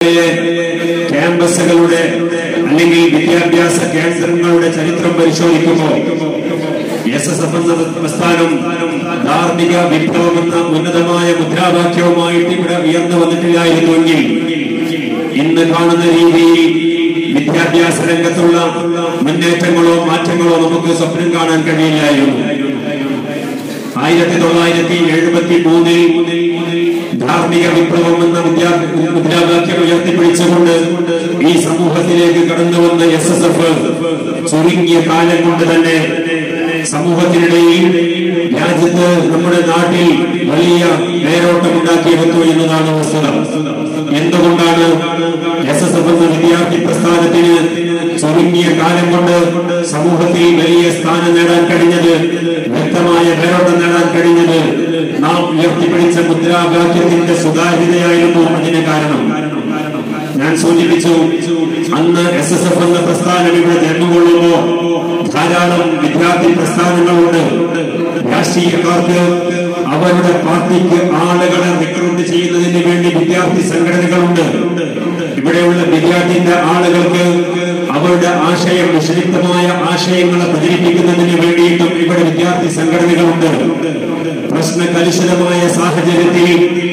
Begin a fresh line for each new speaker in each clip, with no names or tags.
ക്യാമ്പസുകളുടെ അല്ലെങ്കിൽ വിദ്യാഭ്യാസ കേന്ദ്രങ്ങളുടെ ചരിത്രം പരിശോധിക്കുമ്പോൾ എസ് എസ് എഫ് എന്ന പ്രസ്ഥാനം ധാർമ്മിക വിപ്ലവം എന്ന ഉന്നതമായ മുദ്രാവാക്യവുമായിട്ട് ഇവിടെ ഉയർന്നു വന്നിട്ടില്ലായിരുന്നുവെങ്കിൽ ഇന്ന് കാണുന്ന രീതിയിൽ വിദ്യാഭ്യാസ രംഗത്തുള്ള മുന്നേറ്റങ്ങളോ മാറ്റങ്ങളോ നമുക്ക് സ്വപ്നം കാണാൻ കഴിയില്ലായിരുന്നു ആയിരത്തി തൊള്ളായിരത്തി എഴുപത്തി മൂന്നിൽ ധാർമ്മിക വിപ്ലവം എന്ന വിദ്യാ മുദ്രാവാക്യം ഉയർത്തിപ്പിടിച്ചുകൊണ്ട് ഈ സമൂഹത്തിലേക്ക് കടന്നു വന്ന എസ് എസ് എഫ് ചുരുങ്ങിയ കാലം കൊണ്ട് തന്നെ സമൂഹത്തിനിടയിൽ രാജ്യത്ത് നമ്മുടെ നാട്ടിൽ വലിയ വേരോട്ടം ഉണ്ടാക്കിയെടുത്തു എന്നതാണ് വസ്തുത എന്തുകൊണ്ടാണ് എസ് എസ് എഫ് എന്ന വിദ്യാർത്ഥി പ്രസ്ഥാനത്തിന് ചുരുങ്ങിയ കാലം കൊണ്ട് സമൂഹത്തിൽ വലിയ സ്ഥാനം നേടാൻ കഴിഞ്ഞത് വ്യക്തമായ വേരോട്ടം നേടാൻ കഴിഞ്ഞത് നാം ഉയർത്തിപ്പിടിച്ച മുദ്രാവാക്യത്തിന്റെ സുതാര്യതയായിരുന്നു അതിന് കാരണം ഞാൻ സൂചിപ്പിച്ചു അന്ന് എസ് എസ് എഫ് എന്ന പ്രസ്ഥാനം ഇവിടെ ജന്മം കൊള്ളുമ്പോ ധാരാളം വിദ്യാർത്ഥി പ്രസ്ഥാനങ്ങളുണ്ട് രാഷ്ട്രീയക്കാർക്ക് അവരുടെ പാർട്ടിക്ക് ആളുകളെ റിക്രൂട്ട് ചെയ്യുന്നതിന് വേണ്ടി വിദ്യാർത്ഥി സംഘടനകളുണ്ട് ഇവിടെയുള്ള വിദ്യാർത്ഥിന്റെ ആളുകൾക്ക് അവരുടെ ആശയം വിഷലിപ്തമായ ആശയങ്ങളെ പ്രചരിപ്പിക്കുന്നതിന് വേണ്ടിയിട്ടും ഇവിടെ വിദ്യാർത്ഥി സംഘടനകളുണ്ട് പ്രശ്ന കലുഷിതമായ സാഹചര്യത്തിൽ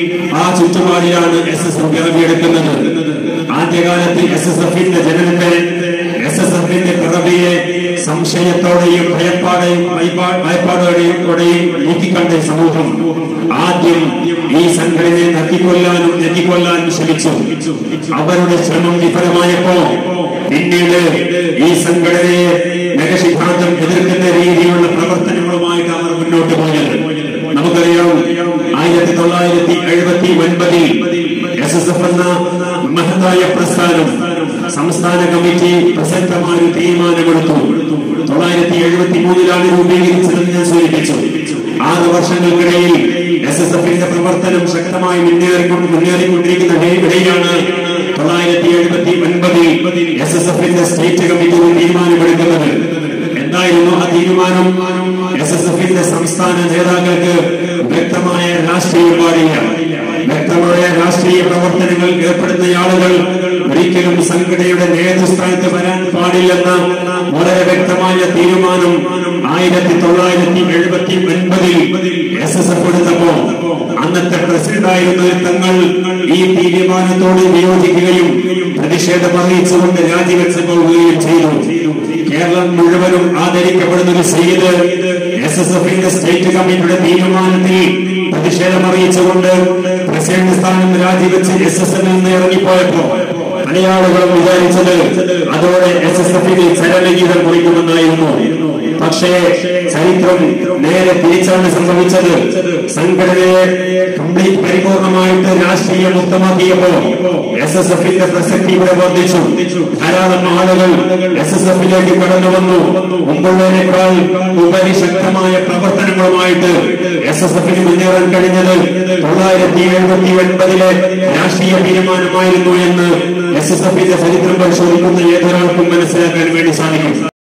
ആ ചുറ്റുപാടിലാണ് എസ് എസ് എഫ് പിറവിയെടുക്കുന്നത് ആദ്യകാലത്ത് എസ് എസ് എഫിന്റെ ജനനത്തെ എസ് എസ് എഫിന്റെ പിറവിയെ സംശയത്തോടെയും ഭയപ്പാടെയും ഭയപ്പാടോടെയും കൂടെയും നോക്കിക്കണ്ട സമൂഹം ആദ്യം ഈ സംഘടനയെ നക്കിക്കൊല്ലാനും ഞെക്കിക്കൊല്ലാനും ശ്രമിച്ചു അവരുടെ ശ്രമം വിഫലമായപ്പോ പിന്നീട് ഈ സംഘടനയെ നഖസിദ്ധാന്തം എതിർക്കുന്ന രീതിയിലുള്ള പ്രവർത്തനങ്ങളുമായിട്ട് അവർ മുന്നോട്ട് പോയത് നമുക്കറിയാം ആയിരത്തി തൊള്ളായിരത്തി എഴുപത്തി ഒൻപതിൽ എസ് എസ് എഫ് എന്ന മഹത്തായ പ്രസ്ഥാനം സംസ്ഥാന കമ്മിറ്റി പ്രസക്തമായ ഒരു തീരുമാനമെടുത്തു തൊള്ളായിരത്തി എഴുപത്തി മൂന്നിലാണ് രൂപീകരിച്ചതെന്ന് ഞാൻ സൂചിപ്പിച്ചു ആറ് വർഷങ്ങൾക്കിടയിൽ എസ് എസ് എഫിന്റെ പ്രവർത്തനം ശക്തമായി മുന്നേറിക്കൊണ്ട് മുന്നേറിക്കൊണ്ടിരിക്കുന്ന ഇടയിലാണ് തൊള്ളായിരത്തി എഴുപത്തി ഒൻപതിൽ എസ് എസ് എഫിന്റെ സ്റ്റേറ്റ് കമ്മിറ്റി ഒരു തീരുമാനമെടുക്കുന്നത് എന്തായിരുന്നു ആ തീരുമാനം എസ് എസ് എഫിന്റെ സംസ്ഥാന നേതാക്കൾക്ക് വ്യക്തമായ രാഷ്ട്രീയം പാടില്ല വ്യക്തമായ രാഷ്ട്രീയ പ്രവർത്തനങ്ങൾ ഏർപ്പെടുന്ന ആളുകൾ ഒരിക്കലും സംഘടനയുടെ നേതൃസ്ഥാനത്ത് വരാൻ പാടില്ലെന്ന വളരെ വ്യക്തമായ തീരുമാനം ആയിരത്തി തൊള്ളായിരത്തി എഴുപത്തി ഒൻപതിൽ എസ് എസ് എഫ് എടുത്തപ്പോ അന്നത്തെ പ്രസിഡന്റായിരുന്ന തങ്ങൾ ഈ തീരുമാനത്തോട് വിയോജിക്കുകയും പ്രതിഷേധം അറിയിച്ചുകൊണ്ട് രാജിവെച്ച് പോവുകയും ചെയ്തു കേരളം മുഴുവനും ആദരിക്കപ്പെടുന്ന ഒരു സയ്യിദ് എസ് എസ് എഫിന്റെ സ്റ്റേറ്റ് കമ്മിറ്റിയുടെ തീരുമാനത്തിൽ പ്രതിഷേധം അറിയിച്ചുകൊണ്ട് പ്രസിഡന്റ് സ്ഥാനം രാജിവെച്ച് എസ് എസ് എഫിൽ നിന്ന് ഇറങ്ങിപ്പോയപ്പോ പല ആളുകളും വിചാരിച്ചത് അതോടെ എസ് എസ് എഫിൽ ചരലഗീതം കുറിക്കുമെന്നായിരുന്നു പക്ഷേ ചരിത്രം നേരെ തിരിച്ചാണ് സംഭവിച്ചത് സംഘടനയെ കംപ്ലീറ്റ് പരിപൂർണമായിട്ട് രാഷ്ട്രീയ മുക്തമാക്കിയപ്പോ എസ് എസ് എഫിന്റെ പ്രസക്തി ഇവിടെ വർദ്ധിച്ചു ധാരാളം ആളുകൾ എസ് എസ് എഫിലേക്ക് കടന്നു വന്നു മുമ്പുള്ളതിനേക്കാൾ ഉപരിശക്തമായ പ്രവർത്തനങ്ങളുമായിട്ട് എസ് എസ് എഫിന് മുന്നേറാൻ കഴിഞ്ഞത് തൊള്ളായിരത്തി എഴുപത്തി ഒൻപതിലെ രാഷ്ട്രീയ തീരുമാനമായിരുന്നു എന്ന് എസ് എസ് എഫിന്റെ ചരിത്രം പരിശോധിക്കുന്ന ഏതൊരാൾക്കും മനസ്സിലാക്കാൻ വേണ്ടി സാധിക്കും